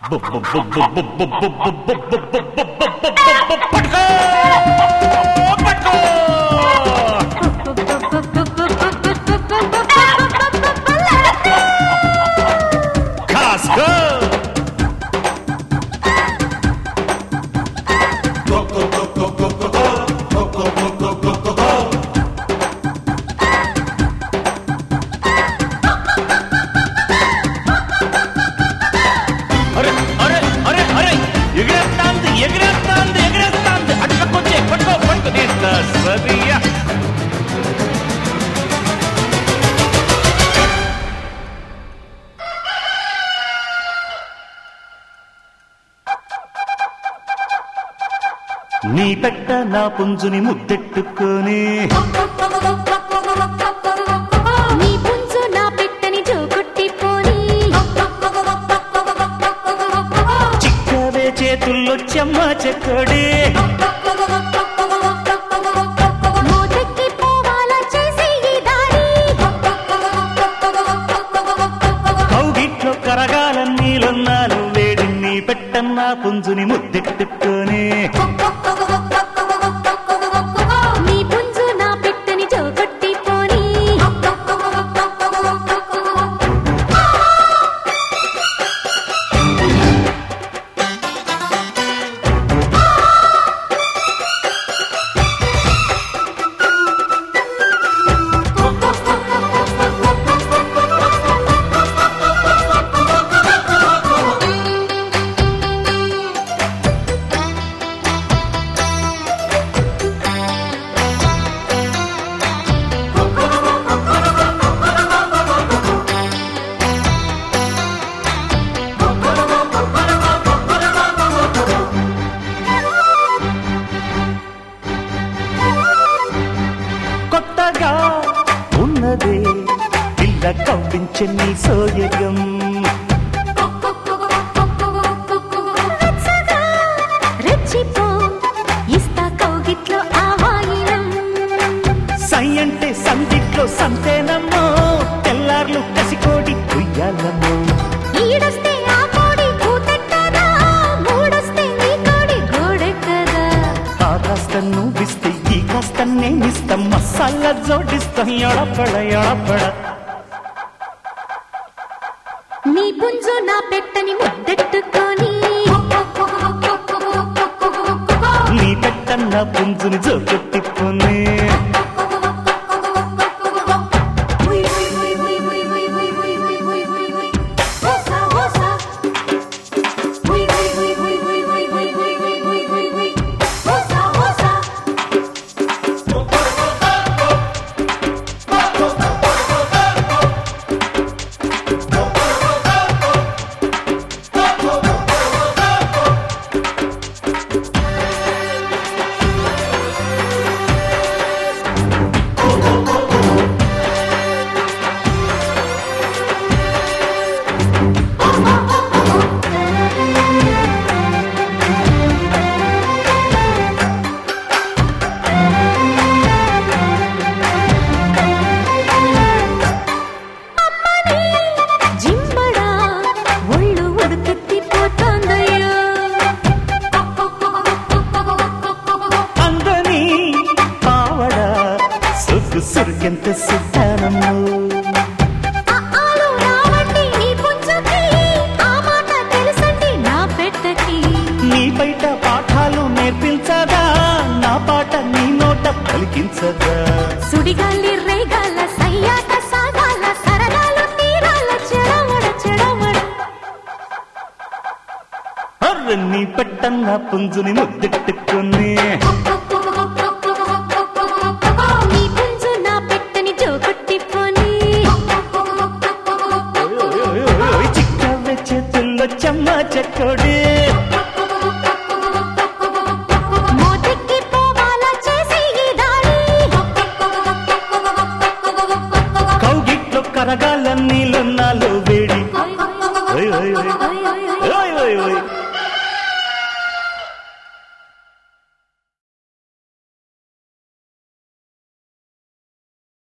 పట్టుకో పట్టుకో కాసుకో అరే అరే అరే అరే ఎగిరేస్తాంది ఎగిరేస్తాంది ఎగిరేస్తాంది అట్లకొచ్చే పట్టుకో పట్టుకో ఇంత సరియా నీ పెట్ట నా పుంజుని ముద్దెట్టుకొని నీ పుంజు నా పెట్టని జోకొట్టిపోని చిక్కవే చేతుల్లో చెమ్మ చెక్కడే మోతెక్కి పోవాలా చేసి ఈ దారి కౌగిట్లో కరగాల నీలన్నాలు వేడి నీ పెట్ట నా పుంజుని ముద్దెట్టుకొని నీ పుంజు నా పెట్టని జోకొట్టిపోని కొత్తగా ఉన్నదే పిల్ల కవ్వించే నీ సోయగం వెచ్చగా రెచ్చిపో ఇస్తా కౌగిట్లో ఆ వాయినం సై అంటే సందిట్లో సంతేనమ్మో తెల్లార్లు కసికోడి కుయ్యాలమ్మో ఈడొస్తే ఆ కోడి కూతెక్కదా మూడొస్తే నీ కోడి గోడెక్కదా ఆ కాస్త నువ్విస్తే ఈ కాస్త నేనిస్తాం మసాలా జోడిస్తాం ఎడపడ ఎడపడ నీ పుంజు నా పెట్టని ముద్దెట్టుకొని నీ పెట్టన్న పుంజుని జోకొట్టిపోనే జింబడా ఒళ్ళు ఉడుకెత్తిపోతోందయ్యో అందని పావడ సుగ్గు సురుకెంత సుద్దానమ్మో ఆ ఆలు రావండి నీ పుంజుకి ఆ మాట తెలుసండి నా పెట్టకి నీ బయట పాఠాలు నేర్పించదా నా పాట నీ నోట పలికించదా సుడిగాలి రేగాల సయ్యాట సాగాల సరదాలు తీరాల చెడమడ చెడమడ అర్రె నీ పెట్టన్న పుంజుని ముద్దెట్టుకుని నీ పుంజు నా పెట్టని జోకొట్టిపోని చిక్కవే చేతుల్లో చెమ్మ చెక్కడే మోతెక్కి పోవాలా చేసి ఈ దారి కౌగిట్లో కరగా